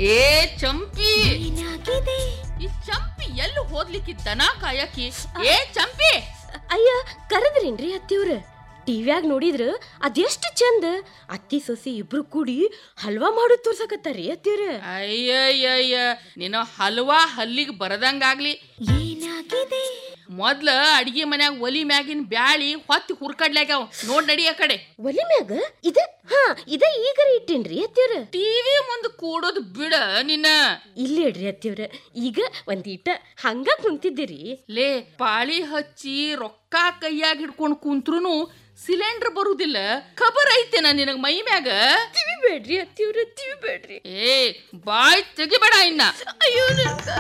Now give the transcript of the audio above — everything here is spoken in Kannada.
ಏ ಚಂಪಿ ಏನಾಗಿದೆ ಈ ಚಂಪಿ ಎಲ್ಲಿ ಹೋಗ್ಲಿಕ್ಕೆ ದನ ಕಾಯಕಿ ಏ ಚಂಪಿ ಅಯ್ಯ ಕರೆದ್ರೇನ್ರಿ ಅತ್ತಿಯವ್ರ ಟಿವ್ಯಾಗ ನೋಡಿದ್ರ ಅದೆಷ್ಟು ಚಂದ ಅತ್ತಿ ಸೊಸಿ ಇಬ್ರು ಕೂಡಿ ಹಲ್ವಾ ಮಾಡು ತೋರ್ಸಕತ್ತಾರಿ ಅತ್ತಿಯವ್ರ ಅಯ್ಯಯ್ಯಯ್ಯ ನಿನ್ನ ಹಲ್ವಾ ಹಲ್ಲಿಗೆ ಬರದಂಗಾಗ್ಲಿ ಏನಾಗಿದೆ ಮೊದ್ಲ ಅಡಿಗೆ ಮನ್ಯಾಗ ಒಲಿ ಮ್ಯಾಗಿನ ಬ್ಯಾಳಿ ಹೊತ್ತಿ ಹುರ್ಕಡ್ಲಾಗ್ಯಾವ ನೋಡ್ ನಡಿ ಆ ಕಡೆ ಒಲಿ ಮ್ಯಾಗ ಇದ ಹಾ ಇದ ಈಗರ ಇಟ್ಟೇನ್ರಿ ಅತ್ತಿಯವ್ರ ಟಿವಿ ಮುಂದ್ ಕೂಡೋದು ಬಿಡ ನಿನ್ನ ಇಲ್ಲೇಡ್ರಿ ಅತ್ತಿಯವ್ರ ಈಗ ಒಂದೀಟ ಹಂಗ ಕುಂತಿದ್ದೀರಿ ಲೇ ಪಾಳಿ ಹಚ್ಚಿ ರೊಕ್ಕ ಕೈಯಾಗ ಹಿಡ್ಕೊಂಡ್ ಕುಂತ್ರುನು ಸಿಲಿಂಡರ್ ಬರುದಿಲ್ಲ ಖಬರ್ ಐತೆನ ನಿನಗ ಮೈ ಮ್ಯಾಗ ತಿವಿ ಬೇಡ್ರಿ ಅತ್ತಿಯವ್ರ ತಿವಿ ಬೇಡ್ರಿ ಏ ಬಾಯ್ ತೆಗಿಬೇಡ ಇನ್ನ ಅಯ್ಯೋ ನನ್ಗ